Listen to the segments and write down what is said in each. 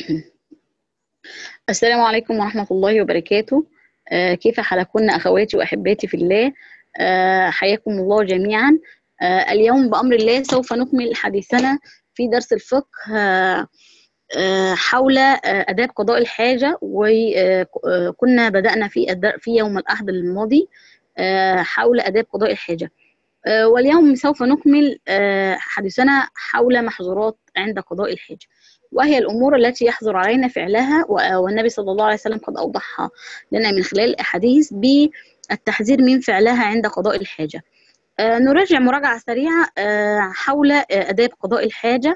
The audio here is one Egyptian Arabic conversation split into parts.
السلام عليكم ورحمة الله وبركاته آه، كيف حالكن أخواتي وأحباتي في الله آه، حياكم الله جميعا آه، اليوم بأمر الله سوف نكمل حديثنا في درس الفقه آه، آه، حول آه، آداب قضاء الحاجة وكنا بدأنا في الدر- في يوم الأحد الماضي آه، حول آداب قضاء الحاجة آه، واليوم سوف نكمل آه، حديثنا حول محظورات عند قضاء الحاجة وهي الأمور التي يحظر علينا فعلها و- والنبي صلى الله عليه وسلم قد أوضحها لنا من خلال الأحاديث بالتحذير من فعلها عند قضاء الحاجة آه، نراجع مراجعة سريعة آه، حول آه، آداب قضاء الحاجة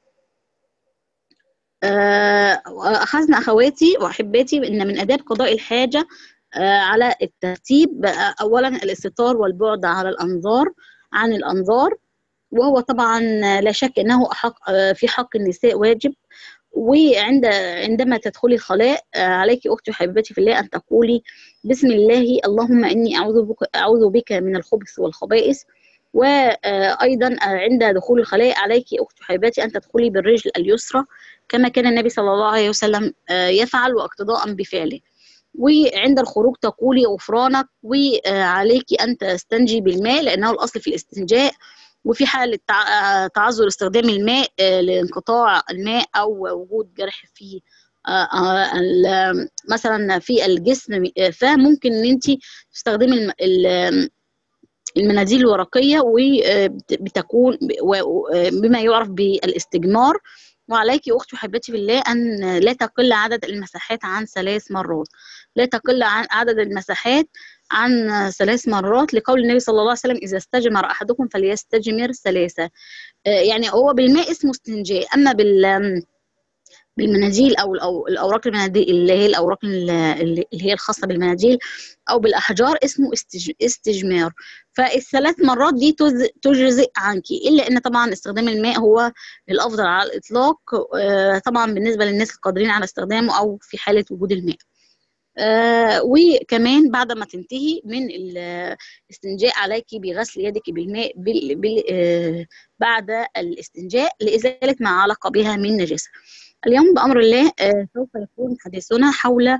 آه، أخذنا أخواتي وأحباتي أن من آداب قضاء الحاجة آه، على الترتيب آه، أولا الاستتار والبعد على الأنظار عن الأنظار وهو طبعا لا شك أنه أحق آه، في حق النساء واجب وعند عندما تدخلي الخلاء آه، عليك اختي وحبيبتي في الله ان تقولي بسم الله اللهم اني اعوذ بك اعوذ بك من الخبث والخبائث وايضا عند دخول الخلاء عليك اختي وحبيبتي ان تدخلي بالرجل اليسرى كما كان النبي صلى الله عليه وسلم آه، يفعل واقتداء بفعله وعند الخروج تقولي غفرانك وعليك ان تستنجي بالماء لانه الاصل في الاستنجاء وفي حالة تع- تعذر استخدام الماء آه، لانقطاع الماء أو وجود جرح في آه، آه، ال- مثلا في الجسم آه، فممكن ان انت تستخدمي الم- ال- المناديل الورقية وبتكون بما يعرف بالاستجمار وعليك يا اختي وحبيبتي في الله ان لا تقل عدد المساحات عن ثلاث مرات لا تقل عن عدد المساحات عن ثلاث مرات لقول النبي صلى الله عليه وسلم اذا استجمر احدكم فليستجمر ثلاثه آه، يعني هو بالماء اسمه استنجاء اما بال بالمناديل او الأو- الاوراق المناديل اللي هي الاوراق ال- اللي هي الخاصه بالمناديل او بالاحجار اسمه استج- استجمار فالثلاث مرات دي تز- تجزئ عنك الا ان طبعا استخدام الماء هو الافضل على الاطلاق آه، طبعا بالنسبه للناس القادرين على استخدامه او في حاله وجود الماء آه وكمان بعد ما تنتهي من الاستنجاء عليك بغسل يدك بالماء بال بال آه بعد الاستنجاء لإزالة ما علق بها من نجاسة اليوم بأمر الله آه سوف يكون حديثنا حول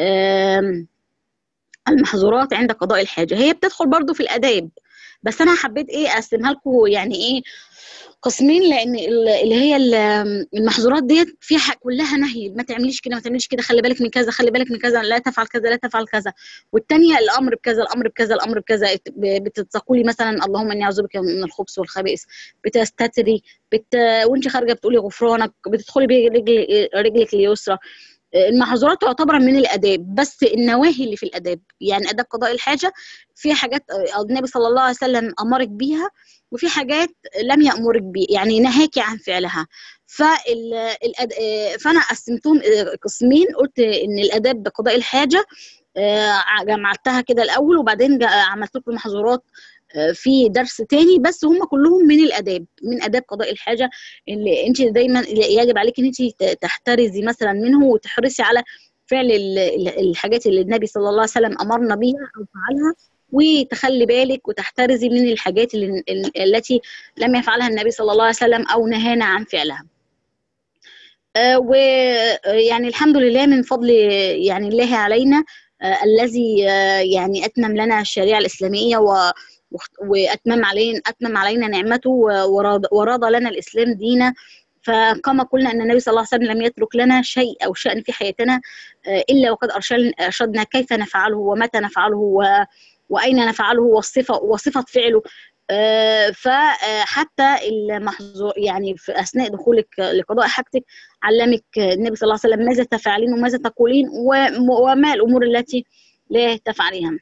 آه المحظورات عند قضاء الحاجة هي بتدخل برضو في الآداب بس أنا حبيت إيه أقسمها لكم يعني إيه قسمين لان ال- اللي هي ال- المحظورات ديت فيها كلها نهي ما تعمليش كده ما تعمليش كده خلي بالك من كذا خلي بالك من كذا لا تفعل كذا لا تفعل كذا والتانية الامر بكذا الامر بكذا الامر بكذا ب- بتتقولي مثلا اللهم اني اعوذ بك من الخبث والخبائث بتستتري بت... وانت خارجه بتقولي غفرانك بتدخلي برجل رجلك اليسرى المحظورات تعتبر من الاداب بس النواهي اللي في الاداب يعني اداب قضاء الحاجه في حاجات النبي صلى الله عليه وسلم امرك بيها وفي حاجات لم يامرك بيه يعني نهاكي عن فعلها فال الأد... فانا قسمتهم قسمين قلت ان الاداب بقضاء الحاجه آه، جمعتها كده الاول وبعدين جا- عملت لكم محظورات آه، في درس تاني بس هم كلهم من الاداب من اداب قضاء الحاجه اللي انت دايما يجب عليك ان انت ت- تحترزي مثلا منه وتحرصي على فعل ال- ال- الحاجات اللي النبي صلى الله عليه وسلم امرنا بيها او فعلها وتخلي بالك وتحترزي من الحاجات اللي ال- التي لم يفعلها النبي صلى الله عليه وسلم او نهانا عن فعلها آه، ويعني الحمد لله من فضل يعني الله علينا آه، الذي آه، يعني اتمم لنا الشريعه الاسلاميه و واخت- واتمم علينا اتمم علينا نعمته و- وراد وراد لنا الاسلام دينا فكما قلنا ان النبي صلى الله عليه وسلم لم يترك لنا شيء او شان في حياتنا آه، الا وقد أرشل- ارشدنا كيف نفعله ومتى نفعله و- واين نفعله والصفه وصفه فعله آه، فحتى المحظور يعني في اثناء دخولك لقضاء حاجتك علمك النبي صلى الله عليه وسلم ماذا تفعلين وماذا تقولين وم- وما الامور التي لا تفعليها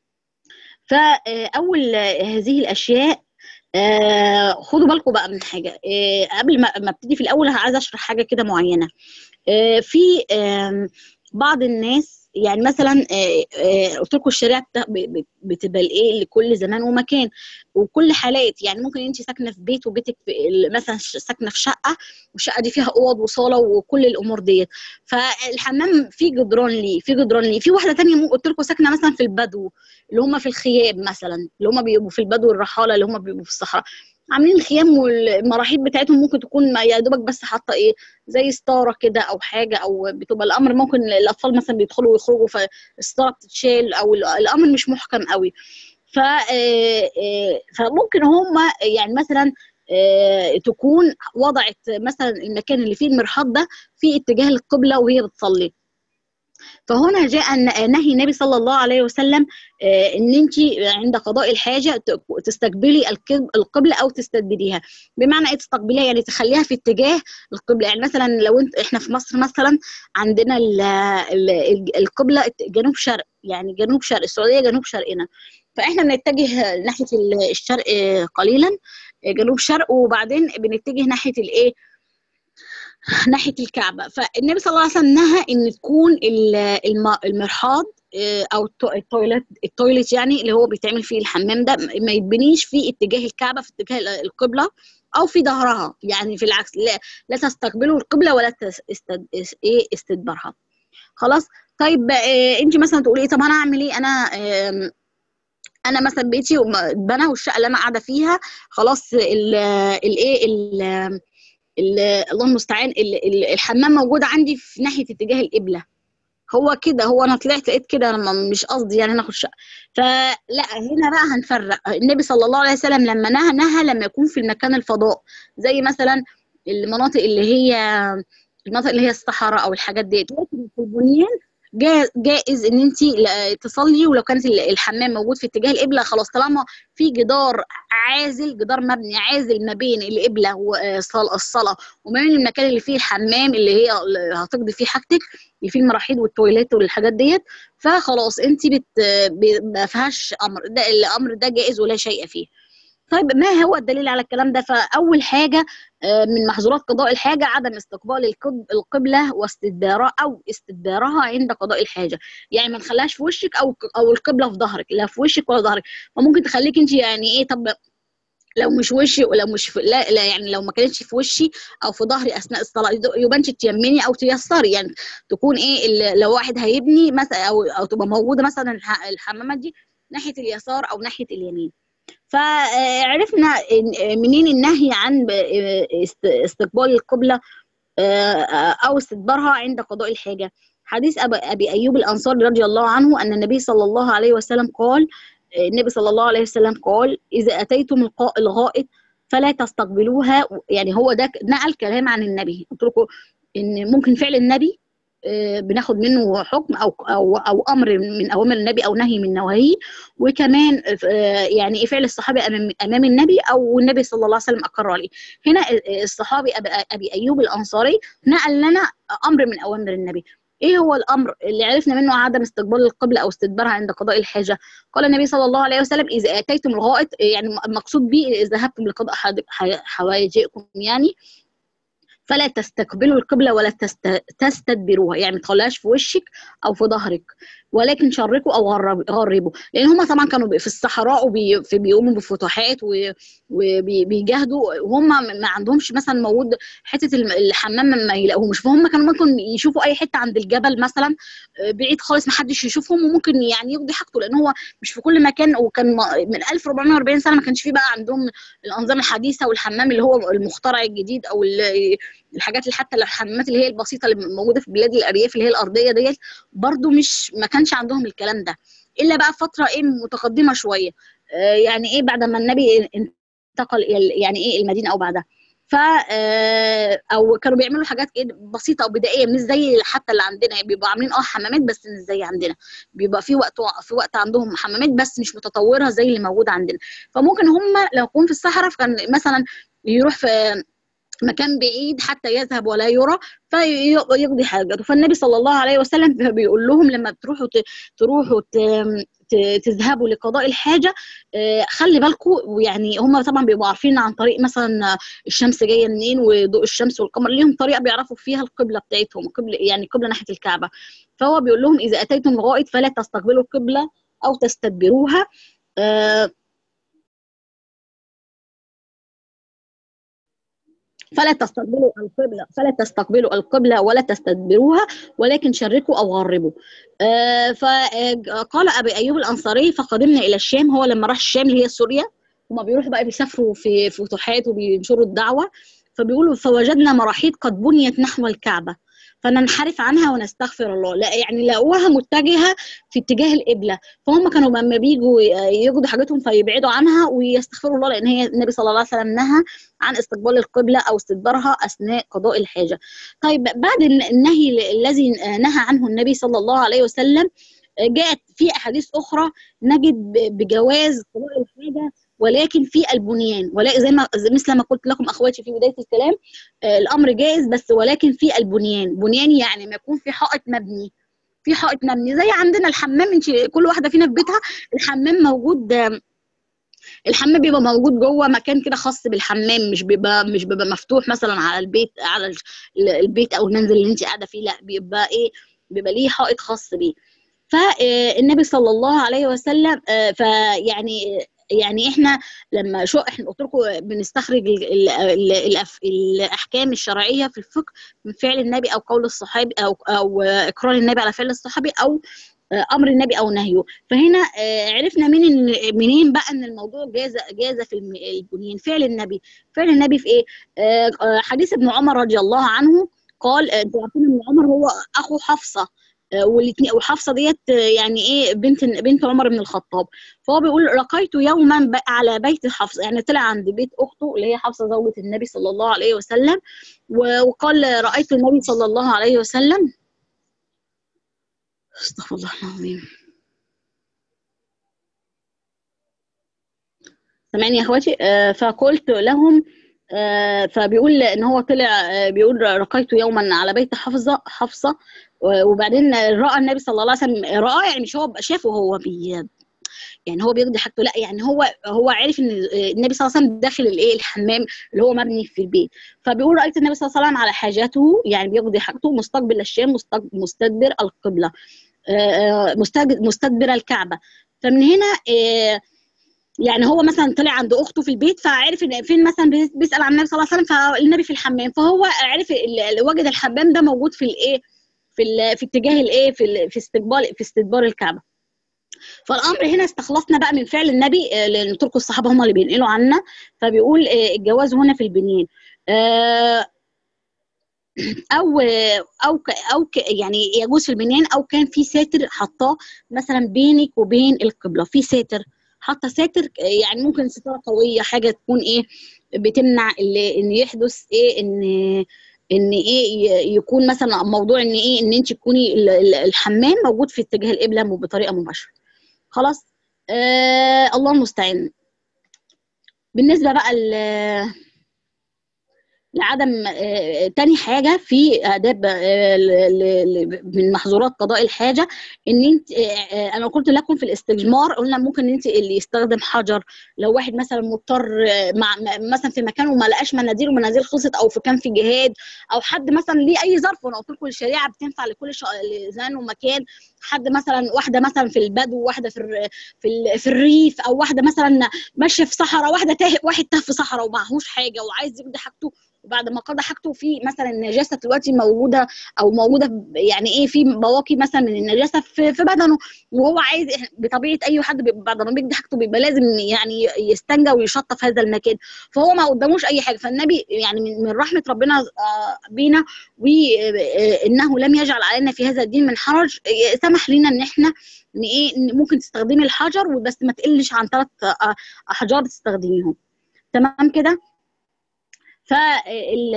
فاول هذه الاشياء آه، خدوا بالكم بقى من حاجه آه، قبل ما ما ابتدي في الاول عايزه اشرح حاجه كده معينه آه، في آم، بعض الناس يعني مثلا آه، آه، قلت لكم الشريعه بتا- ب- ب- بتبقى الايه لكل زمان ومكان وكل حالات يعني ممكن انت ساكنه في بيت وبيتك في ال- مثلا ش- ساكنه في شقه والشقه دي فيها اوض وصاله وكل الامور ديت فالحمام في جدران ليه في جدران ليه في واحده تانية ممكن قلت لكم ساكنه مثلا في البدو اللي هم في الخياب مثلا اللي هم بيبقوا في البدو الرحاله اللي هم بيبقوا في الصحراء عاملين الخيام والمراحيض بتاعتهم ممكن تكون يا دوبك بس حاطه ايه زي ستاره كده او حاجه او بتبقى الامر ممكن الاطفال مثلا بيدخلوا ويخرجوا فالستاره بتتشال او الامر مش محكم قوي ف فممكن هم يعني مثلا تكون وضعت مثلا المكان اللي فيه المرحاض ده في اتجاه القبله وهي بتصلي فهنا جاء نهي النبي صلى الله عليه وسلم ان انت عند قضاء الحاجه تستقبلي القبله او تستدبريها بمعنى ايه تستقبليها يعني تخليها في اتجاه القبله يعني مثلا لو انت احنا في مصر مثلا عندنا القبله جنوب شرق يعني جنوب شرق السعوديه جنوب شرقنا فاحنا بنتجه ناحيه الشرق قليلا جنوب شرق وبعدين بنتجه ناحيه الايه ناحيه الكعبه فالنبي صلى الله عليه وسلم نهى ان تكون المرحاض او التويلت التويلت يعني اللي هو بيتعمل فيه الحمام ده ما يتبنيش في اتجاه الكعبه في اتجاه القبله او في ظهرها يعني في العكس لا, لا تستقبلوا القبله ولا تستد... ايه استدبارها خلاص طيب إيه انت مثلا تقولي ايه طب انا اعمل ايه انا إيه انا مثلا بيتي اتبنى والشقه اللي انا قاعده فيها خلاص الايه الله المستعان الحمام موجود عندي في ناحيه اتجاه القبله هو كده هو انا طلعت لقيت كده انا مش قصدي يعني ناخد شقه فلا هنا بقى هنفرق النبي صلى الله عليه وسلم لما نهى نهى لما يكون في المكان الفضاء زي مثلا المناطق اللي هي المناطق اللي هي الصحراء او الحاجات ديت لكن في البنيان جائز ان انت تصلي ولو كانت الحمام موجود في اتجاه القبله خلاص طالما في جدار عازل جدار مبني عازل ما بين القبله والصلاه وما بين المكان اللي فيه الحمام اللي هي هتقضي فيه حاجتك اللي فيه المراحيض والتويلات والحاجات ديت فخلاص انت بت ما فيهاش امر ده الامر ده جائز ولا شيء فيه طيب ما هو الدليل على الكلام ده فاول حاجه من محظورات قضاء الحاجه عدم استقبال القبله واستدبارها او استدبارها عند قضاء الحاجه يعني ما نخليهاش في وشك او او القبله في ظهرك لا في وشك ولا ظهرك فممكن تخليك انت يعني ايه طب لو مش وشي ولو مش في لا, لا يعني لو ما كانتش في وشي او في ظهري اثناء الصلاه يبقى انت تيمني او تيسري يعني تكون ايه لو واحد هيبني مثلا او او تبقى موجوده مثلا الحمامات دي ناحيه اليسار او ناحيه اليمين فعرفنا منين النهي عن استقبال القبلة أو استدبارها عند قضاء الحاجة حديث أبي أيوب الأنصاري رضي الله عنه أن النبي صلى الله عليه وسلم قال النبي صلى الله عليه وسلم قال إذا أتيتم الغائط فلا تستقبلوها يعني هو ده نقل كلام عن النبي قلت لكم إن ممكن فعل النبي بناخد منه حكم او او او امر من اوامر النبي او نهي من نواهيه وكمان يعني فعل الصحابي امام امام النبي او النبي صلى الله عليه وسلم اقر عليه هنا الصحابي ابي ايوب الانصاري نقل لنا امر من اوامر النبي ايه هو الامر اللي عرفنا منه عدم استقبال القبله او استدبارها عند قضاء الحاجه قال النبي صلى الله عليه وسلم اذا اتيتم الغائط يعني المقصود به اذا ذهبتم لقضاء حوائجكم يعني فلا تستقبلوا القبلة ولا تستدبروها يعني ما تخليهاش في وشك أو في ظهرك ولكن شركوا أو غربوا لأن هم طبعا كانوا في الصحراء وبيقوموا بفتوحات وبيجاهدوا وهم ما عندهمش مثلا موجود حتة الحمام ما يلاقوهمش فهم كانوا ممكن يشوفوا أي حتة عند الجبل مثلا بعيد خالص ما حدش يشوفهم وممكن يعني يقضي حاجته لأن هو مش في كل مكان وكان من 1440 سنة ما كانش فيه بقى عندهم الأنظمة الحديثة والحمام اللي هو المخترع الجديد أو الحاجات اللي حتى الحمامات اللي هي البسيطه اللي موجوده في بلاد الارياف اللي هي الارضيه ديت برضو مش ما كانش عندهم الكلام ده الا بقى فتره ايه متقدمه شويه آه يعني ايه بعد ما النبي انتقل يعني ايه المدينه او بعدها ف او كانوا بيعملوا حاجات ايه بسيطه او بدائيه مش زي حتى اللي عندنا بيبقوا عاملين اه حمامات بس مش زي عندنا بيبقى في وقت في وقت عندهم حمامات بس مش متطوره زي اللي موجوده عندنا فممكن هم لو يكون في الصحراء فكان مثلا يروح في مكان بعيد حتى يذهب ولا يرى فيقضي حاجته فالنبي صلى الله عليه وسلم بيقول لهم لما بتروحوا تروحوا تذهبوا لقضاء الحاجه خلي بالكم يعني هم طبعا بيبقوا عارفين عن طريق مثلا الشمس جايه منين وضوء الشمس والقمر ليهم طريقه بيعرفوا فيها القبله بتاعتهم قبل يعني قبله ناحيه الكعبه فهو بيقول لهم اذا اتيتم الغائط فلا تستقبلوا القبله او تستدبروها فلا تستقبلوا القبلة فلا تستقبلوا القبلة ولا تستدبروها ولكن شركوا أو غربوا آه فقال أبي أيوب الأنصاري فقدمنا إلى الشام هو لما راح الشام اللي هي سوريا هما بيروحوا بقى بيسافروا في فتوحات وبينشروا الدعوه فبيقولوا فوجدنا مراحيض قد بنيت نحو الكعبه فننحرف عنها ونستغفر الله لا يعني لقوها متجهه في اتجاه القبله فهم كانوا لما بيجوا يجدوا حاجتهم فيبعدوا عنها ويستغفروا الله لان هي النبي صلى الله عليه وسلم نهى عن استقبال القبله او استدبارها اثناء قضاء الحاجه. طيب بعد النهي الذي نهى عنه النبي صلى الله عليه وسلم جاءت في احاديث اخرى نجد بجواز قضاء الحاجه ولكن في البنيان ولا زي ما مثل ما قلت لكم اخواتي في بدايه الكلام آه الامر جائز بس ولكن في البنيان بنيان يعني ما يكون في حائط مبني في حائط مبني زي عندنا الحمام انت كل واحده فينا في بيتها الحمام موجود الحمام بيبقى موجود جوه مكان كده خاص بالحمام مش بيبقى مش بيبقى مفتوح مثلا على البيت على البيت او المنزل اللي انت قاعده فيه لا بيبقى ايه بيبقى ليه حائط خاص بيه فالنبي صلى الله عليه وسلم فيعني يعني احنا لما شو احنا قلت لكم بنستخرج ال ال ال الأف الاحكام الشرعيه في الفقه من فعل النبي او قول الصحابي او او اقرار النبي على فعل الصحابي او امر النبي او نهيه فهنا عرفنا من منين بقى ان الموضوع جاز جاز في البنيان فعل النبي فعل النبي في ايه حديث ابن عمر رضي الله عنه قال انتوا عارفين ابن عمر هو اخو حفصه والاثنين وحفصه ديت يعني ايه بنت بنت عمر بن الخطاب فهو بيقول لقيت يوما على بيت حفصه يعني طلع عند بيت اخته اللي هي حفصه زوجة النبي صلى الله عليه وسلم وقال رايت النبي صلى الله عليه وسلم استغفر الله العظيم سامعني يا اخواتي آه فقلت لهم آه فبيقول ان هو طلع آه بيقول رقيت يوما على بيت حفصه حفصه وبعدين راى النبي صلى الله عليه وسلم راى يعني مش هو شافه هو بي يعني هو بيقضي حاجته لا يعني هو هو عارف ان النبي صلى الله عليه وسلم داخل الايه الحمام اللي هو مبني في البيت فبيقول رايت النبي صلى الله عليه وسلم على حاجته يعني بيقضي حاجته مستقبل الشام مستدبر القبله مستدبر الكعبه فمن هنا يعني هو مثلا طلع عند اخته في البيت فعرف ان فين مثلا بيسال عن النبي صلى الله عليه وسلم فالنبي في الحمام فهو عرف وجد الحمام ده موجود في الايه في في اتجاه الايه في في استقبال في استدبار الكعبه فالامر هنا استخلصنا بقى من فعل النبي لان ترك الصحابه هم اللي بينقلوا عنا فبيقول الجواز هنا في البنيان او او او يعني يجوز في البنيان او كان في ساتر حطاه مثلا بينك وبين القبله في ساتر حاطه ساتر يعني ممكن ستاره قويه حاجه تكون ايه بتمنع ان يحدث ايه ان ان ايه يكون مثلا موضوع ان ايه ان انت تكوني الحمام موجود في اتجاه القبله بطريقه مباشره خلاص آه الله المستعان بالنسبه بقى لعدم آه تاني حاجه في اداب آه من محظورات قضاء الحاجه ان انت آه انا قلت لكم في الاستجمار قلنا ممكن انت اللي يستخدم حجر لو واحد مثلا مضطر مع مثلا في مكان وما لقاش مناديل ومناديل خلصت او في كان في جهاد او حد مثلا ليه اي ظرف وانا قلت لكم الشريعه بتنفع لكل زمان ومكان حد مثلا واحده مثلا في البدو واحده في في, في الريف او واحده مثلا ماشيه في صحراء واحده تاه واحد تاه في صحراء ومعهوش حاجه وعايز يقضي حاجته وبعد ما قضى حاجته في مثلا النجاسه دلوقتي موجوده او موجوده يعني ايه في بواقي مثلا من النجاسه في, في بدنه وهو عايز بطبيعه اي حد بعد ما بيقضي حاجته بيبقى لازم يعني يستنجى ويشطف هذا المكان فهو ما قداموش اي حاجه فالنبي يعني من رحمه ربنا بينا وانه لم يجعل علينا في هذا الدين من حرج سمح لنا ان احنا ان ايه ممكن تستخدمي الحجر وبس ما تقلش عن ثلاث احجار تستخدميهم تمام كده فال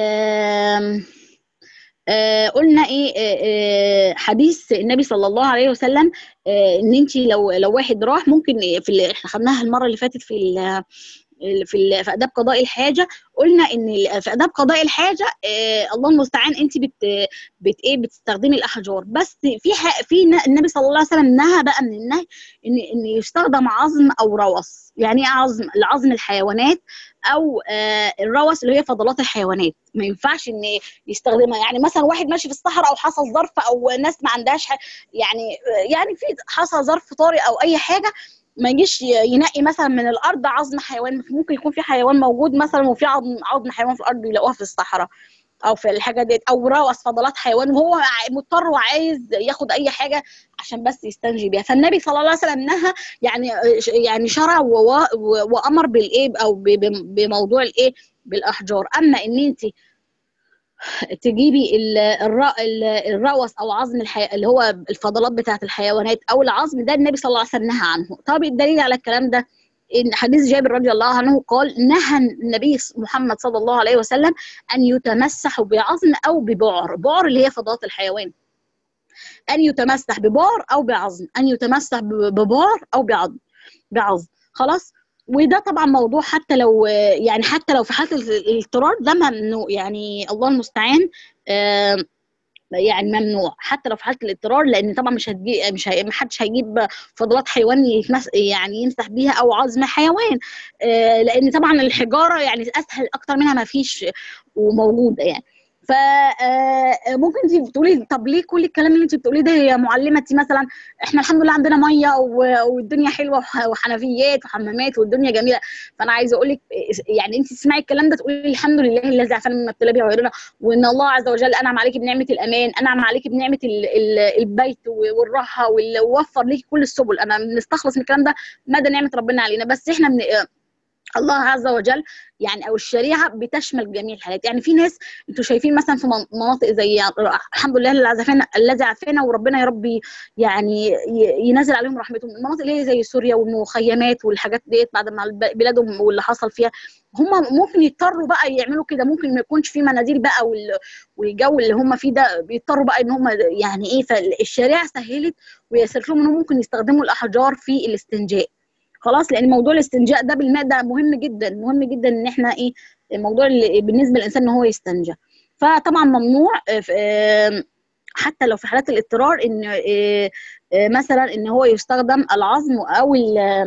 آه قلنا ايه آه حديث النبي صلى الله عليه وسلم آه ان انت لو لو واحد راح ممكن في اللي احنا خدناها المره اللي فاتت في في في اداب قضاء الحاجه قلنا ان في اداب قضاء الحاجه آه الله المستعان انت بت بت ايه بتستخدمي الاحجار بس في في النبي صلى الله عليه وسلم نهى بقى من النهي ان ان يستخدم عظم او روث يعني ايه عظم العظم الحيوانات او آه الروث اللي هي فضلات الحيوانات ما ينفعش ان يستخدمها يعني مثلا واحد ماشي في الصحراء او حصل ظرف او ناس ما عندهاش يعني يعني في حصل ظرف طارئ او اي حاجه ما يجيش ينقي مثلا من الارض عظم حيوان ممكن يكون في حيوان موجود مثلا وفي عظم عظم حيوان في الارض يلاقوها في الصحراء او في الحاجه ديت او روث فضلات حيوان وهو مضطر وعايز ياخد اي حاجه عشان بس يستنجي بيها فالنبي صلى الله عليه وسلم نهى يعني يعني شرع وامر بالايه او بموضوع الايه بالاحجار اما ان انت تجيبي الروس او عظم الحي... اللي هو الفضلات بتاعه الحيوانات او العظم ده النبي صلى الله عليه وسلم نهى عنه طب الدليل على الكلام ده ان حديث جابر رضي الله عنه قال نهى النبي محمد صلى الله عليه وسلم ان يتمسح بعظم او ببعر بعر اللي هي فضلات الحيوان ان يتمسح ببعر او بعظم ان يتمسح ببعر او بعظم بعظم خلاص وده طبعا موضوع حتى لو يعني حتى لو في حاله الاضطرار ده ممنوع يعني الله المستعان يعني ممنوع حتى لو في حاله الاضطرار لان طبعا مش هتجي مش هي... محدش هيجيب فضلات حيوان يتمس... يعني يمسح بيها او عظم حيوان لان طبعا الحجاره يعني اسهل اكتر منها ما فيش وموجوده يعني فممكن انت بتقولي طب ليه كل الكلام اللي انت بتقوليه ده يا معلمتي مثلا احنا الحمد لله عندنا ميه والدنيا حلوه وحنفيات وحمامات والدنيا جميله فانا عايزه اقول لك يعني انت تسمعي الكلام ده تقولي الحمد لله الذي عافانا مما ابتلى به غيرنا وان الله عز وجل انعم عليكي بنعمه الامان انعم عليكي بنعمه البيت والراحه ووفر ليكي كل السبل انا بنستخلص من الكلام ده مدى نعمه ربنا علينا بس احنا من الله عز وجل يعني او الشريعه بتشمل جميع الحالات يعني في ناس انتوا شايفين مثلا في مناطق زي الحمد لله الذي عافانا الذي عافانا وربنا يا رب يعني ينزل عليهم رحمته المناطق اللي هي زي سوريا والمخيمات والحاجات ديت بعد ما بلادهم واللي حصل فيها هم ممكن يضطروا بقى يعملوا كده ممكن ما يكونش في مناديل بقى والجو اللي هم فيه ده بيضطروا بقى ان هم يعني ايه فالشريعه سهلت ويسرت لهم انهم ممكن يستخدموا الاحجار في الاستنجاء خلاص لان موضوع الاستنجاء ده بالماء ده مهم جدا مهم جدا ان احنا ايه الموضوع اللي بالنسبه للانسان ان هو يستنجى فطبعا ممنوع حتى لو في حالات الاضطرار ان مثلا ان هو يستخدم العظم او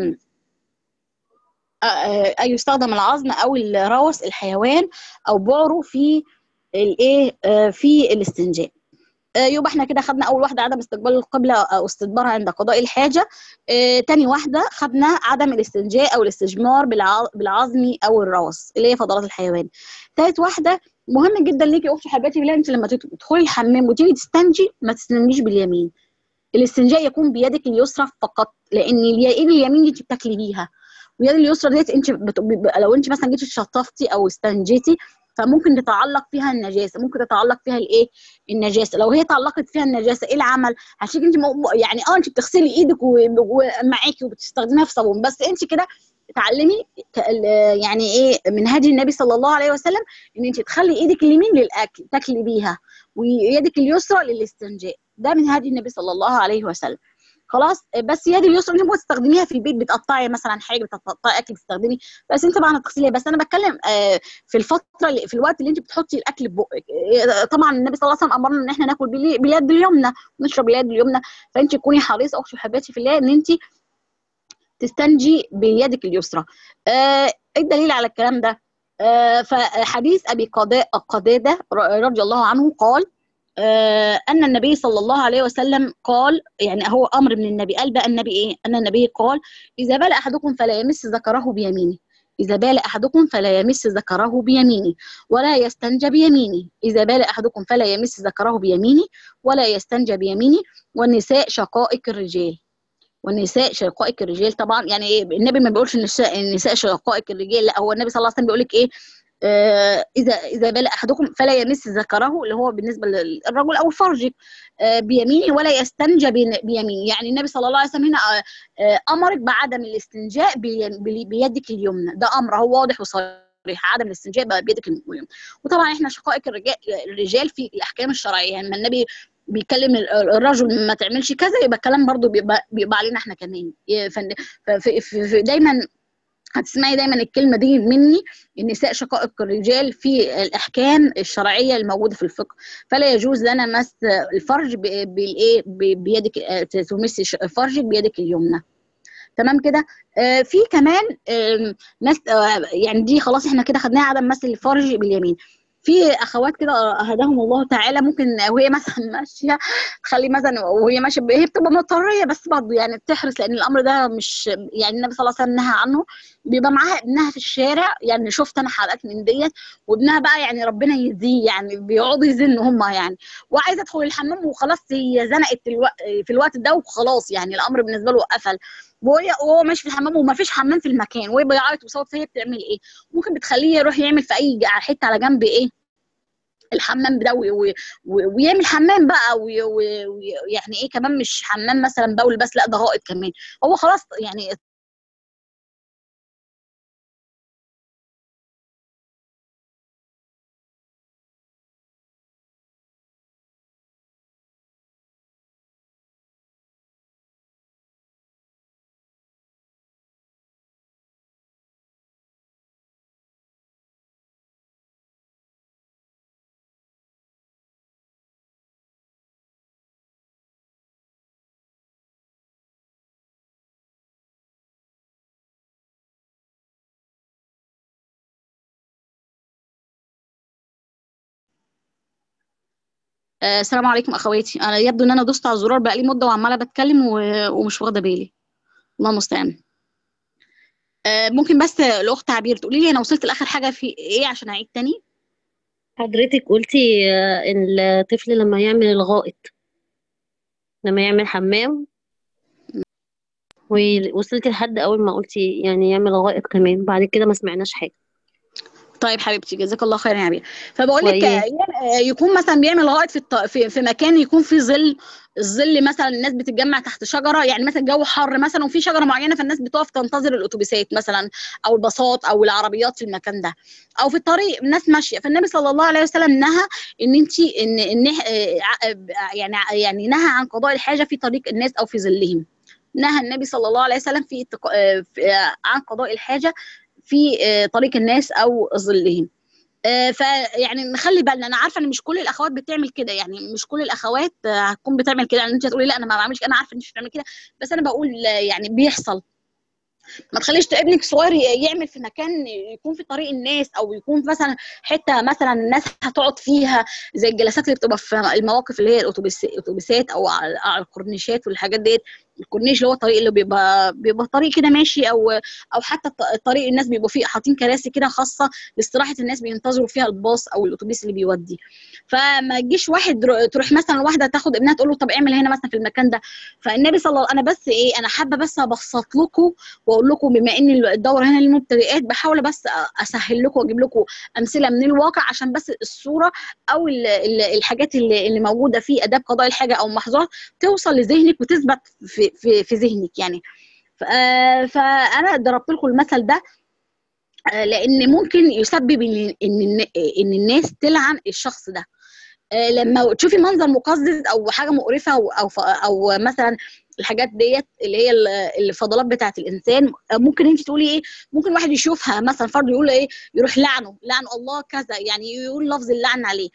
يستخدم العظم او الروس الحيوان او بعره في الايه في الاستنجاء يبقى احنا كده خدنا اول واحده عدم استقبال القبله او استدبارها عند قضاء الحاجه اه تاني واحده خدنا عدم الاستنجاء او الاستجمار بالعظم او الروس اللي هي فضلات الحيوان تالت واحده مهم جدا ليكي اختي حبيبتي بالله انت لما تدخلي الحمام وتيجي تستنجي ما تستنجيش باليمين الاستنجاء يكون بيدك اليسرى فقط لان اليد اليمين انت بتاكلي بيها واليد اليسرى ديت انت بت... لو انت مثلا جيتي شطفتي او استنجيتي فممكن تتعلق فيها النجاسه ممكن تتعلق فيها الايه النجاسه لو هي تعلقت فيها النجاسه ايه العمل هتيجي انت يعني اه انت بتغسلي ايدك ومعاكي وبتستخدميها في صابون بس انت كده اتعلمي يعني ايه من هدي النبي صلى الله عليه وسلم ان انت تخلي ايدك اليمين للاكل تاكلي بيها ويدك اليسرى للاستنجاء ده من هدي النبي صلى الله عليه وسلم خلاص بس يد اليسرى انت ممكن تستخدميها في البيت بتقطعي مثلا حاجه بتقطعي اكل بتستخدمي بس انت طبعا هتغسليها بس انا بتكلم في الفتره اللي في الوقت اللي انت بتحطي الاكل في بقك طبعا النبي صلى الله عليه وسلم امرنا ان احنا ناكل باليد اليمنى ونشرب باليد اليمنى فانت تكوني حريصه اختي وحباتي في الله ان انت تستنجي بيدك اليسرى ايه الدليل على الكلام ده فحديث ابي قداده رضي الله عنه قال أن النبي صلى الله عليه وسلم قال يعني هو أمر من النبي قال بقى النبي إيه؟ أن النبي قال إذا بال أحدكم فلا يمس ذكره بيمينه إذا بال أحدكم فلا يمس ذكره بيمينه ولا يستنجى بيمينه إذا بال أحدكم فلا يمس ذكره بيمينه ولا يستنجى بيمينه والنساء شقائق الرجال والنساء شقائق الرجال طبعا يعني إيه النبي ما بيقولش النساء النساء شقائق الرجال لا هو النبي صلى الله عليه وسلم بيقول لك ايه آه اذا اذا بال احدكم فلا يمس ذكره اللي هو بالنسبه للرجل او الفرج آه بيمينه ولا يستنجى بيمينه يعني النبي صلى الله عليه وسلم هنا آه امرك بعدم الاستنجاء بيدك اليمنى ده امر هو واضح وصريح عدم الاستنجاء بيدك اليمنى وطبعا احنا شقائق الرجال الرجال في الاحكام الشرعيه يعني النبي بيكلم الرجل ما تعملش كذا يبقى الكلام برضو بيبقى, بيبقى علينا احنا كمان دايما هتسمعي دايما الكلمه دي مني النساء شقائق الرجال في الاحكام الشرعيه الموجوده في الفقه فلا يجوز لنا مس الفرج بالايه بيدك تمسي فرجك بيدك اليمنى تمام كده آه في كمان آه ناس آه يعني دي خلاص احنا كده خدناها عدم مس الفرج باليمين في اخوات كده هداهم الله تعالى ممكن وهي مثلا ماشيه تخلي مثلا وهي ماشيه هي بتبقى مضطريه بس برضه يعني بتحرص لان الامر ده مش يعني النبي صلى الله عليه وسلم نهى عنه بيبقى معاها ابنها في الشارع يعني شفت انا حلقات من ديت وابنها بقى يعني ربنا يهديه يعني بيقعدوا يزنوا هم يعني وعايزه ادخل الحمام وخلاص هي زنقت الو... في الوقت ده وخلاص يعني الامر بالنسبه له قفل وهي وهو ماشي في الحمام وما فيش حمام في المكان وهي بيعيط وصوت فهي بتعمل ايه ممكن بتخليه يروح يعمل في اي حته على جنب ايه الحمام ده ويعمل حمام بقى ويعني ايه كمان مش حمام مثلا بول بس لا ده غائط كمان هو خلاص يعني آه السلام عليكم اخواتي انا يبدو ان انا دوست على الزرار بقالي مده وعماله بتكلم و... ومش واخده بالي الله المستعان آه ممكن بس الاخت عبير تقولي لي انا وصلت لاخر حاجه في ايه عشان اعيد تاني حضرتك قلتي آه، ان الطفل لما يعمل الغائط لما يعمل حمام ووصلتي لحد اول ما قلتي يعني يعمل غائط كمان بعد كده ما سمعناش حاجه طيب حبيبتي جزاك الله خير يا عبير فبقول لك وإيه؟ آه، يكون مثلا بيعمل غائط في الط... في في مكان يكون فيه ظل الظل مثلا الناس بتتجمع تحت شجره يعني مثلا الجو حر مثلا وفي شجره معينه فالناس بتقف تنتظر الاتوبيسات مثلا او الباصات او العربيات في المكان ده او في الطريق الناس ماشيه فالنبي صلى الله عليه وسلم نهى ان انت ان ان آه، ع- آه، يعني يعني نهى عن قضاء الحاجه في طريق الناس او في ظلهم نهى النبي صلى الله عليه وسلم في اتق- آه، في- آه، عن قضاء الحاجه في آه، طريق الناس او ظلهم آه، فيعني نخلي بالنا انا عارفه ان مش كل الاخوات بتعمل كده يعني مش كل الاخوات آه، هتكون بتعمل كده يعني انت هتقولي لا انا ما بعملش انا عارفه ان انت مش بتعمل كده بس انا بقول آه، يعني بيحصل ما تخليش ابنك صغير ي- يعمل في مكان يكون في طريق الناس او يكون مثلا حته مثلا الناس هتقعد فيها زي الجلسات اللي بتبقى في المواقف اللي هي الاتوبيس الاتوبيسات او على على الكورنيشات والحاجات ديت الكورنيش اللي هو الطريق اللي بيبقى بيبقى طريق كده ماشي او او حتى الط- الطريق الناس بيبقوا فيه حاطين كراسي كده خاصه لاستراحه الناس بينتظروا فيها الباص او الاتوبيس اللي بيودي فما تجيش واحد رو- تروح مثلا واحده تاخد ابنها تقول له طب اعمل هنا مثلا في المكان ده فالنبي صلى الله انا بس ايه انا حابه بس ابسط لكم واقول لكم بما ان الدوره هنا للمبتدئات بحاول بس اسهل لكم واجيب لكم امثله من الواقع عشان بس الصوره او ال- ال- الحاجات اللي اللي موجوده في اداب قضاء الحاجه او محظورات توصل لذهنك وتثبت في في في ذهنك يعني ف- آه، فانا ضربت لكم المثل ده آه، لان ممكن يسبب ان ان ان الناس تلعن الشخص ده آه، لما تشوفي منظر مقزز او حاجه مقرفه او او, أو مثلا الحاجات ديت اللي هي ال- الفضلات بتاعت الانسان آه، ممكن انت تقولي ايه ممكن واحد يشوفها مثلا فرد يقول ايه يروح لعنه لعن الله كذا يعني يقول لفظ اللعن عليه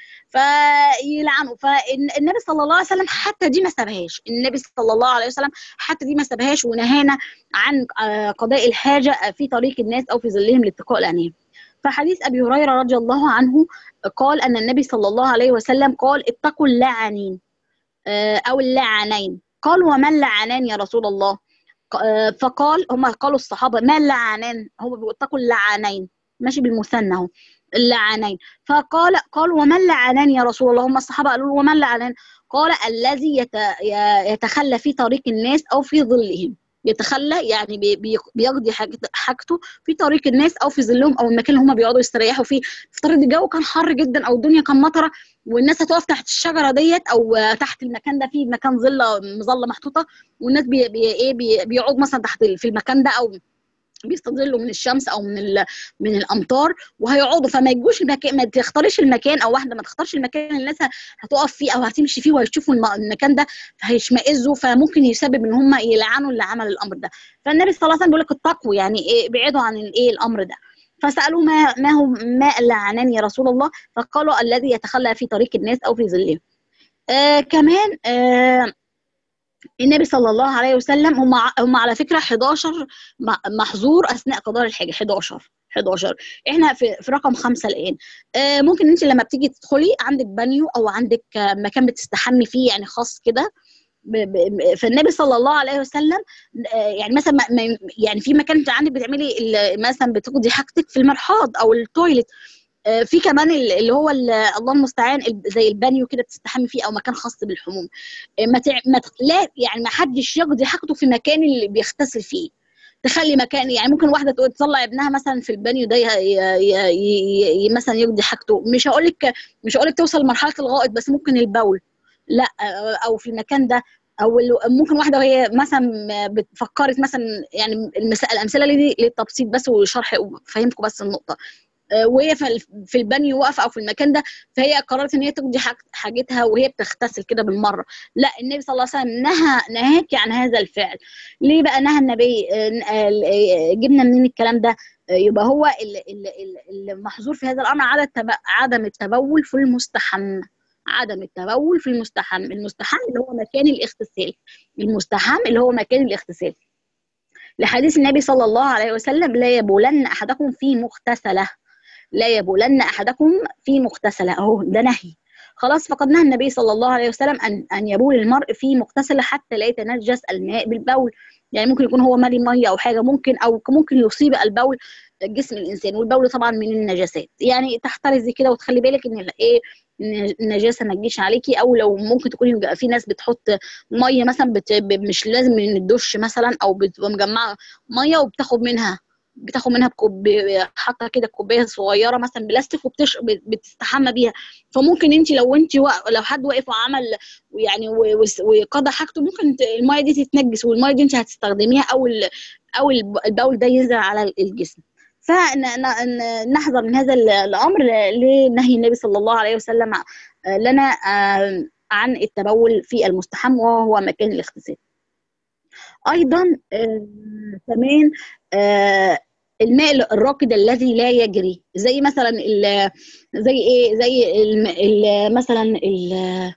فيلعنه فالنبي صلى الله عليه وسلم حتى دي ما سابهاش النبي صلى الله عليه وسلم حتى دي ما سابهاش ونهانا عن آه، قضاء الحاجه في طريق الناس او في ظلهم لاتقاء الانام فحديث ابي هريره رضي الله عنه قال ان النبي صلى الله عليه وسلم قال اتقوا اللعنين آه، او اللعنين قال وما اللعنان يا رسول الله ق- آه، فقال هم قالوا الصحابه ما اللعنان هم بيقولوا اتقوا اللعنين ماشي بالمثنى اهو اللعنين فقال قال وما اللعنان يا رسول الله هم الصحابه قالوا له وما اللعنان قال الذي يت- ي- يتخلى في طريق الناس او في ظلهم يتخلى يعني بي- بي- بيقضي حاجت- حاجته في طريق الناس او في ظلهم او المكان اللي هم بيقعدوا يستريحوا فيه افترض الجو كان حر جدا او الدنيا كان مطره والناس هتقف تحت الشجره ديت او تحت المكان ده في مكان ظله مظله محطوطه والناس بي بي ايه بي بيقعدوا مثلا تحت ال- في المكان ده او بيستظلوا من الشمس او من ال- من الامطار وهيقعدوا فما يجوش المكان ما تختاريش المكان او واحده ما تختارش المكان اللي الناس هتقف فيه او هتمشي فيه وهيشوفوا الم- المكان ده فهيشمئزوا فممكن يسبب ان هم يلعنوا اللي عمل الامر ده فالنبي صلى الله عليه وسلم بيقول لك اتقوا يعني ايه ابعدوا عن الايه الامر ده فسالوه ما ما هو ما اللعنان يا رسول الله فقالوا الذي يتخلى في طريق الناس او في ظلهم آه كمان آه النبي صلى الله عليه وسلم هم هم على فكره 11 م- محظور اثناء قضاء الحاجه 11 11 احنا في في رقم خمسه الان آه ممكن انت لما بتيجي تدخلي عندك بانيو او عندك آه، مكان بتستحمي فيه يعني خاص كده ب- ب- فالنبي صلى الله عليه وسلم آه، يعني مثلا ما- ما- يعني في مكان انت عندك بتعملي ال- مثلا بتقضي حاجتك في المرحاض او التويلت آه، في كمان ال- اللي هو ال- الله المستعان ال- زي البانيو كده بتستحمي فيه او مكان خاص بالحموم آه، ما تع... ما ت- لا يعني ما حدش يقضي حاجته في مكان اللي بيغتسل فيه تخلي مكان يعني ممكن واحده تقول تطلع ابنها مثلا في البانيو ده ي... ي... ي... ي... مثلا يقضي حاجته مش هقول لك مش هقول لك توصل لمرحله الغائط بس ممكن البول لا آه، او في المكان ده او ال- ممكن واحده وهي مثلا بتفكرت مثلا يعني المس... الامثله دي للتبسيط بس وشرح فهمكم بس النقطه آه، وهي في ال- في البانيو واقفه او في المكان ده فهي قررت ان هي تقضي حاج- حاجتها وهي بتغتسل كده بالمره لا النبي صلى الله عليه وسلم نهى نهاك عن هذا الفعل ليه بقى نهى النبي آه، آه، آه، جبنا منين الكلام ده آه، يبقى هو ال- ال- ال- المحظور في هذا الامر عدم التب- عدم التبول في المستحم عدم التبول في المستحم المستحم اللي هو مكان الاغتسال المستحم اللي هو مكان الاغتسال لحديث النبي صلى الله عليه وسلم لا يبولن احدكم في مغتسله لا يبولن احدكم في مغتسله اهو ده نهي خلاص فقد نهى النبي صلى الله عليه وسلم ان ان يبول المرء في مغتسله حتى لا يتنجس الماء بالبول يعني ممكن يكون هو مالي ميه او حاجه ممكن او ممكن يصيب البول جسم الانسان والبول طبعا من النجاسات يعني تحترزي كده وتخلي بالك ان ايه ان النجاسه ما تجيش عليكي او لو ممكن تكوني بيبقى في ناس بتحط ميه مثلا بت... ب- مش لازم من الدش مثلا او بتبقى مجمعه ميه وبتاخد منها بتاخد منها بكوب حاطه كده كوبايه صغيره مثلا بلاستيك وبتش بتستحمى بيها فممكن انت لو انت و... لو حد واقف وعمل يعني و- وس- وقضى حاجته ممكن ت- الميه دي تتنجس والميه دي انت هتستخدميها او ال... او الب- البول ده ينزل على الجسم فنحذر من هذا ال- الامر لنهي النبي صلى الله عليه وسلم لنا آه، عن التبول في المستحم وهو مكان الاغتسال ايضا آه، كمان آه، الماء الراكد الذي لا يجري زي مثلا ال- زي ايه زي الم- ال- مثلا ال-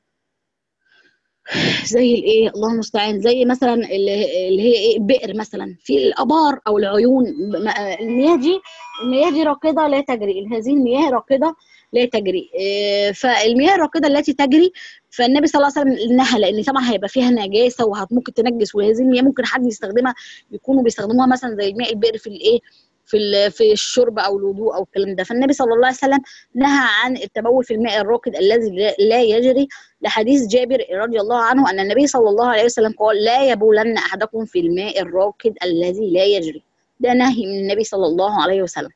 زي الايه الله المستعان زي مثلا اللي اللي هي ايه بئر مثلا في الابار او العيون م- المياه دي المياه دي راكده لا تجري هذه المياه راكده لا تجري إيه، فالمياه الراكده التي تجري فالنبي صلى الله عليه وسلم نهى لان طبعا هيبقى فيها نجاسه وممكن تنجس وهذه المياه ممكن حد يستخدمها يكونوا بيستخدموها مثلا زي الماء البئر في الايه في ال- في الشرب او الوضوء او الكلام ده فالنبي صلى الله عليه وسلم نهى عن التبول في الماء الراكد الذي لا- لا يجري لحديث جابر رضي الله عنه ان النبي صلى الله عليه وسلم قال لا يبولن احدكم في الماء الراكد الذي لا يجري ده نهي من النبي صلى الله عليه وسلم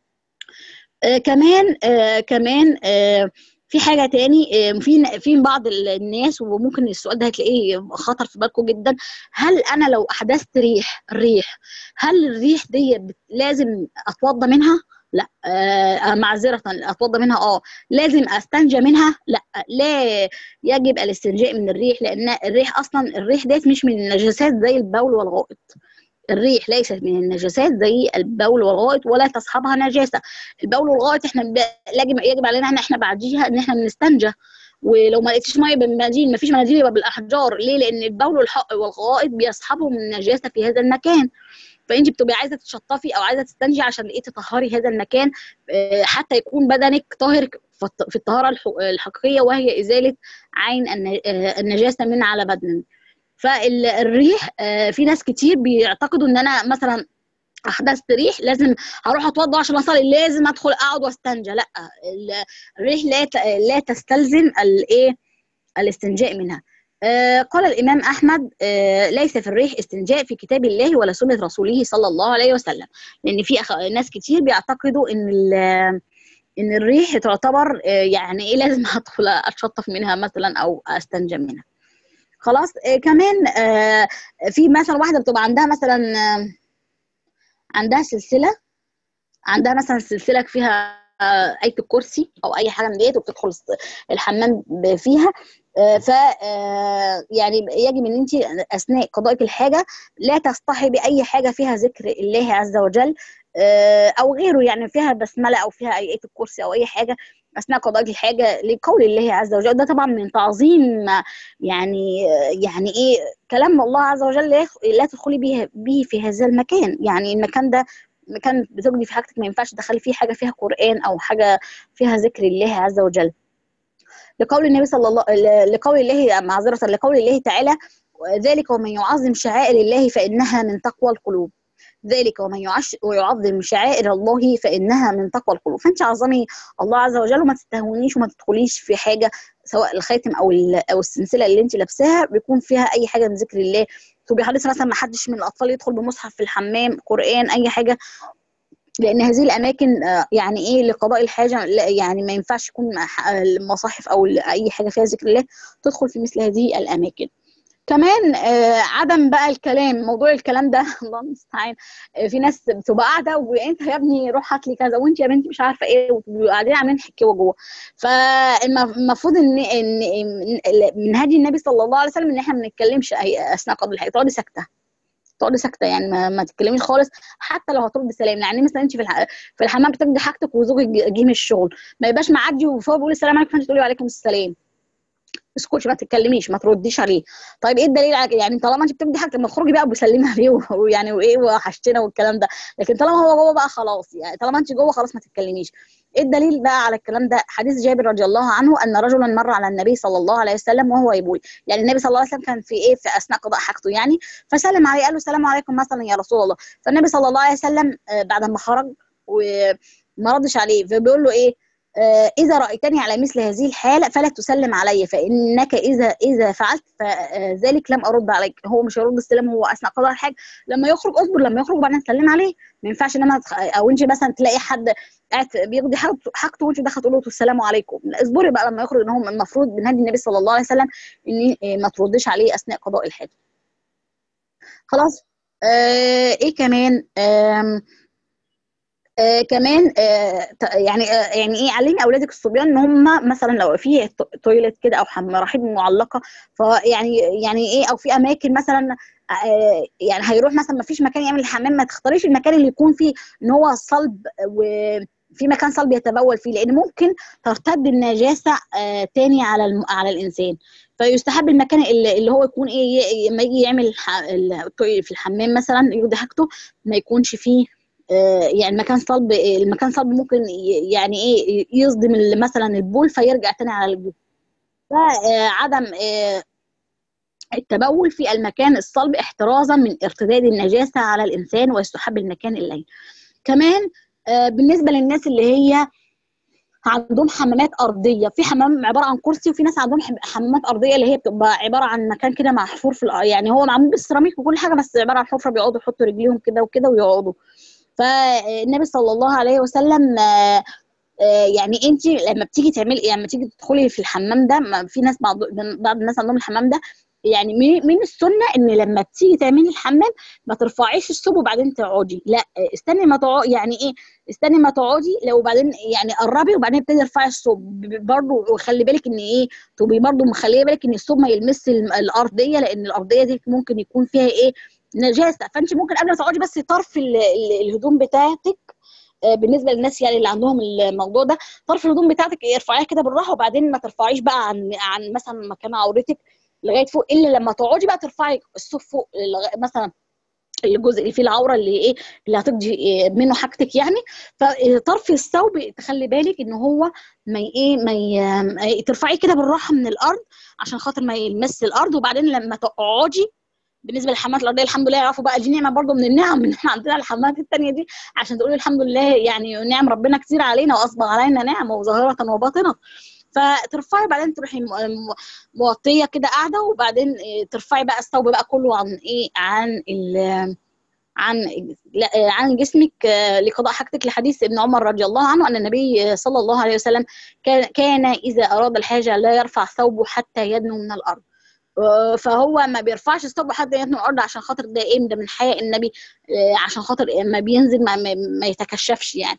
آه كمان آه كمان آه في حاجه تاني آه في في بعض الناس وممكن السؤال ده هتلاقيه خطر في بالكم جدا هل انا لو احدثت ريح الريح هل الريح دي بت- لازم اتوضى منها لا آه معذره اتوضى منها اه لازم استنجى منها لا لا يجب الاستنجاء من الريح لان الريح اصلا الريح ديت مش من النجاسات زي البول والغائط الريح ليست من النجاسات زي البول والغائط ولا تصحبها نجاسه البول والغائط احنا ب- يجب يجب علينا ان احنا بعديها ان احنا بنستنجى ولو ما لقيتيش ميه بالمناديل ما فيش مناديل يبقى بالاحجار ليه لان البول والح- والغائط بيصحبهم النجاسه في هذا المكان فانت بتبقي عايزه تشطفي او عايزه تستنجي عشان ايه تطهري هذا المكان آه، حتى يكون بدنك طاهر في الط- في الطهاره الح- الحقيقيه وهي ازاله عين الن- آه، النجاسه من على بدن فالريح آه، في ناس كتير بيعتقدوا ان انا مثلا احدثت ريح لازم هروح اتوضا عشان اصلي لازم ادخل اقعد واستنجى لا ال- الريح لا ت- لا تستلزم الايه الاستنجاء منها آه قال الامام احمد آه ليس في الريح استنجاء في كتاب الله ولا سنه رسوله صلى الله عليه وسلم لان في أخ... ناس كتير بيعتقدوا ان ال- ان الريح تعتبر آه يعني ايه لازم ادخل اتشطف منها مثلا او استنجى منها خلاص آه كمان آه في مثلا واحده بتبقى عندها مثلا آه عندها سلسله عندها مثلا سلسله فيها آه، آية الكرسي أو أي حاجة من ديت وبتدخل الس- الحمام ب- فيها آه، ف آه، يعني يجب ان انت اثناء قضائك الحاجه لا تصطحبي اي حاجه فيها ذكر الله عز وجل آه، او غيره يعني فيها بسمله او فيها ايه الكرسي او اي حاجه اثناء قضائك الحاجه لقول الله عز وجل ده طبعا من تعظيم يعني يعني ايه كلام الله عز وجل لا يخ- لا تدخلي به به في هذا المكان يعني المكان ده مكان بتجدي في حاجتك ما ينفعش تدخلي فيه حاجه فيها قران او حاجه فيها ذكر الله عز وجل لقول النبي صلى الله ل- لقول الله معذره لقول الله تعالى ذلك ومن يعظم شعائر الله فإنها من تقوى القلوب ذلك ومن يعش ويعظم شعائر الله فإنها من تقوى القلوب فأنت عظمي الله عز وجل وما تستهونيش وما تدخليش في حاجة سواء الخاتم أو أو السلسلة اللي أنت لابساها بيكون فيها أي حاجة من ذكر الله تبقي حريصة مثلا ما حدش من الأطفال يدخل بمصحف في الحمام قرآن أي حاجة لان هذه الاماكن يعني ايه لقضاء الحاجه يعني ما ينفعش يكون المصاحف او اي حاجه فيها ذكر الله تدخل في مثل هذه الاماكن كمان آه عدم بقى الكلام موضوع الكلام ده الله المستعان آه في ناس بتبقى قاعده وانت يا ابني روح هات لي كذا وانت يا بنتي مش عارفه ايه وبيبقوا قاعدين عاملين حكاوه جوه فالمفروض ان ان من هدي النبي صلى الله عليه وسلم ان احنا ما بنتكلمش اثناء قبل الحاجه تقعدي ساكته تقعدي ساكته يعني ما, ما تتكلميش خالص حتى لو هترد سلام يعني مثلا انت في الح... في الحمام بتاخدي حاجتك وزوجك جه من الشغل ما يبقاش معدي وهو بيقول السلام عليكم فانت تقولي وعليكم السلام اسكتي ما تتكلميش ما ترديش عليه طيب ايه الدليل على يعني طالما انت بتبدي حاجه ما تخرجي بقى وسلمي عليه ويعني وايه وحشتنا والكلام ده لكن طالما هو جوه بقى خلاص يعني طالما انت جوه خلاص ما تتكلميش ايه الدليل بقى على الكلام ده حديث جابر رضي الله عنه ان رجلا مر على النبي صلى الله عليه وسلم وهو يبول يعني النبي صلى الله عليه وسلم كان في ايه في اثناء قضاء حاجته يعني فسلم عليه قال له السلام عليكم مثلا يا رسول الله فالنبي صلى الله عليه وسلم بعد ما خرج وما ردش عليه فبيقول له ايه إذا رأيتني على مثل هذه الحالة فلا تسلم علي فإنك إذا إذا فعلت فذلك لم أرد عليك هو مش هيرد السلام هو أثناء قضاء الحاجة لما يخرج اصبر لما يخرج وبعدين تسلم عليه ما ينفعش إن أنا أو أنت مثلا تلاقي حد قاعد بيقضي حاجته وأنت داخله تقول له السلام عليكم لا اصبري بقى لما يخرج إن هو المفروض من هدي النبي صلى الله عليه وسلم إن ما تردش عليه أثناء قضاء الحاجة خلاص آه إيه كمان آه آه كمان آه يعني آه يعني ايه علمي اولادك الصبيان ان هم مثلا لو في تويلت كده او مراحيض معلقه فيعني يعني ايه او في اماكن مثلا آه يعني هيروح مثلا ما فيش مكان يعمل الحمام ما تختاريش المكان اللي يكون فيه ان هو صلب وفي مكان صلب يتبول فيه لان ممكن ترتد النجاسه آه تاني على على الانسان فيستحب المكان اللي, اللي هو يكون ايه لما يجي يعمل في الحمام مثلا يقضي حاجته ما يكونش فيه يعني مكان صلب المكان صلب ممكن يعني ايه يصدم مثلا البول فيرجع تاني على الجسم فعدم التبول في المكان الصلب احترازا من ارتداد النجاسه على الانسان ويستحب المكان اللين كمان بالنسبه للناس اللي هي عندهم حمامات ارضيه في حمام عباره عن كرسي وفي ناس عندهم حمامات ارضيه اللي هي بتبقى عباره عن مكان كده محفور في يعني هو معمول بالسيراميك وكل حاجه بس عباره عن حفره بيقعدوا يحطوا رجليهم كده وكده ويقعدوا فالنبي صلى الله عليه وسلم يعني انت لما بتيجي تعملي يعني لما تيجي تدخلي في الحمام ده في ناس بعض بعض الناس عندهم الحمام ده يعني من السنه ان لما تيجي تعملي الحمام ما ترفعيش الثوب وبعدين تقعدي لا استني ما تقعدي يعني ايه استني ما تقعدي لو بعدين يعني قربي وبعدين ابتدي ارفعي الثوب برضه وخلي بالك ان ايه تبقي برضه مخليه بالك ان الثوب ما يلمس الارضيه لان الارضيه دي ممكن يكون فيها ايه نجاسه فانت ممكن قبل ما تقعدي بس طرف الهدوم بتاعتك بالنسبه للناس يعني اللي عندهم الموضوع ده طرف الهدوم بتاعتك ارفعيها كده بالراحه وبعدين ما ترفعيش بقى عن عن مثلا مكان عورتك لغايه فوق الا لما تقعدي بقى ترفعي الصوف فوق مثلا الجزء اللي فيه العوره اللي ايه اللي هتقضي منه حاجتك يعني فطرف الثوب تخلي بالك ان هو ما ايه ما ترفعيه كده بالراحه من الارض عشان خاطر ما يلمس الارض وبعدين لما تقعدي بالنسبه للحمامات الارضيه الحمد لله يعرفوا بقى دي نعمه برضه من النعم ان احنا عندنا الحمامات الثانيه دي عشان تقولي الحمد لله يعني نعم ربنا كتير علينا واصبغ علينا نعمه وظاهره وباطنه فترفعي بعدين تروحي موطيه كده قاعده وبعدين ترفعي بقى الثوب بقى كله عن ايه عن ال عن عن جسمك لقضاء حاجتك لحديث ابن عمر رضي الله عنه ان النبي صلى الله عليه وسلم كان اذا اراد الحاجه لا يرفع ثوبه حتى يدنو من الارض فهو ما بيرفعش الثوب حتى يدنو الارض عشان خاطر ده ايه ده من حياء النبي عشان خاطر ما بينزل ما, ما يتكشفش يعني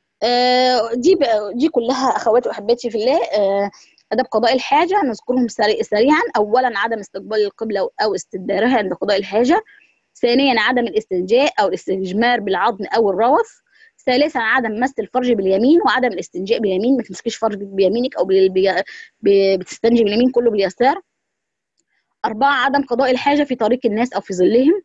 دي دي كلها اخواتي واحباتي في الله اداب قضاء الحاجه نذكرهم سريعا اولا عدم استقبال القبله او استدبارها عند قضاء الحاجه ثانيا عدم الاستنجاء او الاستجمار بالعظم او الروث ثالثا عدم مس الفرج باليمين وعدم الاستنجاء باليمين ما تمسكيش فرجك بيمينك او بتستنجي باليمين كله باليسار أربعة عدم قضاء الحاجة في طريق الناس أو في ظلهم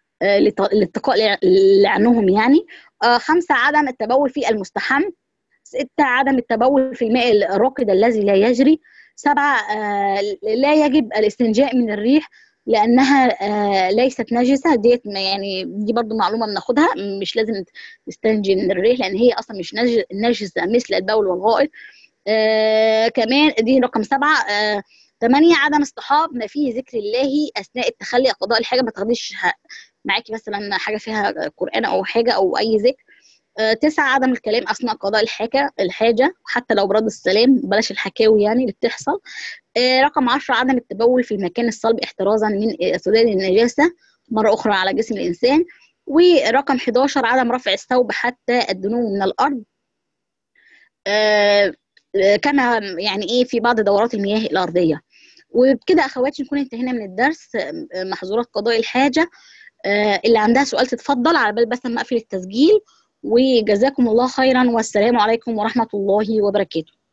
لاتقاء لعنهم يعني خمسة عدم التبول في المستحم ستة عدم التبول في الماء الراكد الذي لا يجري سبعة لا يجب الاستنجاء من الريح لانها آه ليست نجسه ديت يعني دي برضو معلومه بناخدها مش لازم نستنجي من الريح لان هي اصلا مش نجسه مثل البول والغائط آه كمان دي رقم سبعه آه ثمانية عدم اصطحاب ما فيه ذكر الله أثناء التخلي أو قضاء الحاجة ما تاخديش معاكي مثلا حاجة فيها قرآن أو حاجة أو أي ذكر آه تسعة عدم الكلام أثناء قضاء الحاجة الحاجة حتى لو برد السلام بلاش الحكاوي يعني اللي بتحصل آه رقم عشرة عدم التبول في المكان الصلب احترازا من سداد النجاسة مرة أخرى على جسم الإنسان ورقم 11 عدم رفع الثوب حتى الدنو من الأرض آه كما يعني ايه في بعض دورات المياه الارضيه وبكده اخواتي نكون انتهينا من الدرس محظورات قضاء الحاجه اللي عندها سؤال تتفضل على بال بس ما اقفل التسجيل وجزاكم الله خيرا والسلام عليكم ورحمه الله وبركاته